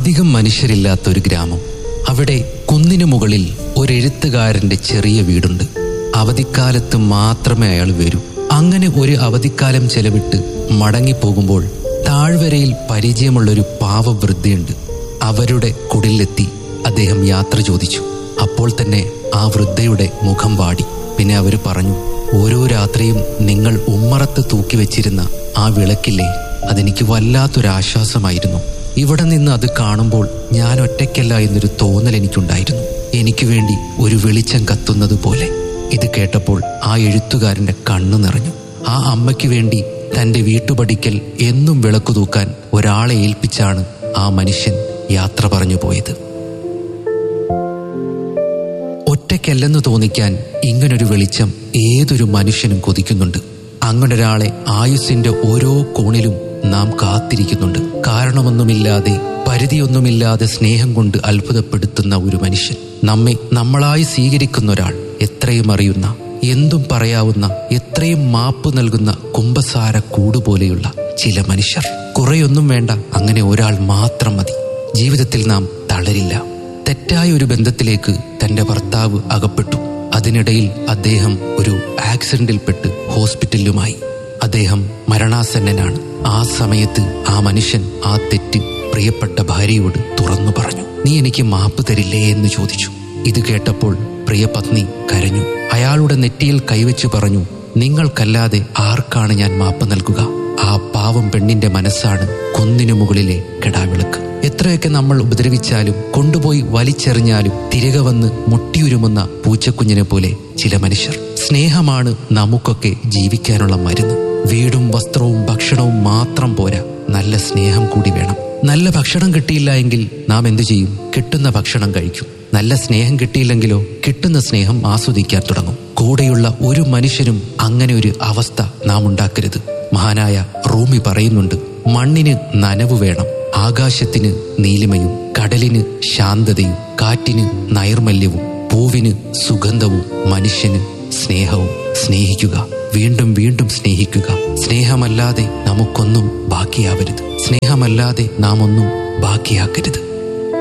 അധികം മനുഷ്യരില്ലാത്ത ഒരു ഗ്രാമം അവിടെ കുന്നിനു മുകളിൽ ഒരു എഴുത്തുകാരന്റെ ചെറിയ വീടുണ്ട് അവധിക്കാലത്ത് മാത്രമേ അയാൾ വരൂ അങ്ങനെ ഒരു അവധിക്കാലം ചെലവിട്ട് മടങ്ങിപ്പോകുമ്പോൾ താഴ്വരയിൽ പരിചയമുള്ളൊരു പാവവൃദ്ധയുണ്ട് അവരുടെ കുടിലെത്തി അദ്ദേഹം യാത്ര ചോദിച്ചു അപ്പോൾ തന്നെ ആ വൃദ്ധയുടെ മുഖം വാടി പിന്നെ അവർ പറഞ്ഞു ഓരോ രാത്രിയും നിങ്ങൾ ഉമ്മറത്ത് തൂക്കി വെച്ചിരുന്ന ആ വിളക്കില്ലേ അതെനിക്ക് വല്ലാത്തൊരാശ്വാസമായിരുന്നു ഇവിടെ നിന്ന് അത് കാണുമ്പോൾ ഞാൻ ഒറ്റയ്ക്കല്ല എന്നൊരു തോന്നൽ എനിക്കുണ്ടായിരുന്നു എനിക്ക് വേണ്ടി ഒരു വെളിച്ചം കത്തുന്നത് പോലെ ഇത് കേട്ടപ്പോൾ ആ എഴുത്തുകാരന്റെ കണ്ണു നിറഞ്ഞു ആ അമ്മയ്ക്ക് വേണ്ടി തന്റെ വീട്ടുപടിക്കൽ എന്നും വിളക്കു തൂക്കാൻ ഒരാളെ ഏൽപ്പിച്ചാണ് ആ മനുഷ്യൻ യാത്ര പറഞ്ഞു പോയത് ഒറ്റയ്ക്കല്ലെന്ന് തോന്നിക്കാൻ ഇങ്ങനൊരു വെളിച്ചം ഏതൊരു മനുഷ്യനും കൊതിക്കുന്നുണ്ട് അങ്ങനൊരാളെ ആയുസ്സിന്റെ ഓരോ കോണിലും നാം കാത്തിരിക്കുന്നുണ്ട് കാരണമൊന്നുമില്ലാതെ പരിധിയൊന്നുമില്ലാതെ സ്നേഹം കൊണ്ട് അത്ഭുതപ്പെടുത്തുന്ന ഒരു മനുഷ്യൻ നമ്മെ നമ്മളായി സ്വീകരിക്കുന്ന ഒരാൾ എത്രയും അറിയുന്ന എന്തും പറയാവുന്ന എത്രയും മാപ്പ് നൽകുന്ന കുംഭസാര കൂടുപോലെയുള്ള ചില മനുഷ്യർ കുറെയൊന്നും വേണ്ട അങ്ങനെ ഒരാൾ മാത്രം മതി ജീവിതത്തിൽ നാം തളരില്ല തെറ്റായ ഒരു ബന്ധത്തിലേക്ക് തന്റെ ഭർത്താവ് അകപ്പെട്ടു അതിനിടയിൽ അദ്ദേഹം ഒരു ആക്സിഡന്റിൽപ്പെട്ട് ഹോസ്പിറ്റലിലുമായി അദ്ദേഹം മരണാസന്നനാണ് ആ സമയത്ത് ആ മനുഷ്യൻ ആ തെറ്റ് പ്രിയപ്പെട്ട ഭാര്യയോട് തുറന്നു പറഞ്ഞു നീ എനിക്ക് മാപ്പ് തരില്ലേ എന്ന് ചോദിച്ചു ഇത് കേട്ടപ്പോൾ പ്രിയപത്നി കരഞ്ഞു അയാളുടെ നെറ്റിയിൽ കൈവച്ചു പറഞ്ഞു നിങ്ങൾക്കല്ലാതെ ആർക്കാണ് ഞാൻ മാപ്പ് നൽകുക ആ പാവം പെണ്ണിന്റെ മനസ്സാണ് കുന്നിനു മുകളിലെ കെടാവിളക്ക് എത്രയൊക്കെ നമ്മൾ ഉപദ്രവിച്ചാലും കൊണ്ടുപോയി വലിച്ചെറിഞ്ഞാലും തിരികെ വന്ന് മുട്ടിയുരുമുന്ന പൂച്ചക്കുഞ്ഞിനെ പോലെ ചില മനുഷ്യർ സ്നേഹമാണ് നമുക്കൊക്കെ ജീവിക്കാനുള്ള മരുന്ന് വീടും വസ്ത്രവും ഭക്ഷണവും മാത്രം പോരാ നല്ല സ്നേഹം കൂടി വേണം നല്ല ഭക്ഷണം കിട്ടിയില്ല എങ്കിൽ നാം എന്തു ചെയ്യും കിട്ടുന്ന ഭക്ഷണം കഴിക്കും നല്ല സ്നേഹം കിട്ടിയില്ലെങ്കിലോ കിട്ടുന്ന സ്നേഹം ആസ്വദിക്കാൻ തുടങ്ങും കൂടെയുള്ള ഒരു മനുഷ്യനും അങ്ങനെ ഒരു അവസ്ഥ നാം ഉണ്ടാക്കരുത് മഹാനായ റൂമി പറയുന്നുണ്ട് മണ്ണിന് നനവ് വേണം ആകാശത്തിന് നീലിമയും കടലിന് ശാന്തതയും കാറ്റിന് നൈർമല്യവും പൂവിന് സുഗന്ധവും മനുഷ്യന് സ്നേഹവും സ്നേഹിക്കുക വീണ്ടും വീണ്ടും സ്നേഹിക്കുക സ്നേഹമല്ലാതെ നമുക്കൊന്നും ബാക്കിയാവരുത് സ്നേഹമല്ലാതെ നാം ഒന്നും ബാക്കിയാക്കരുത്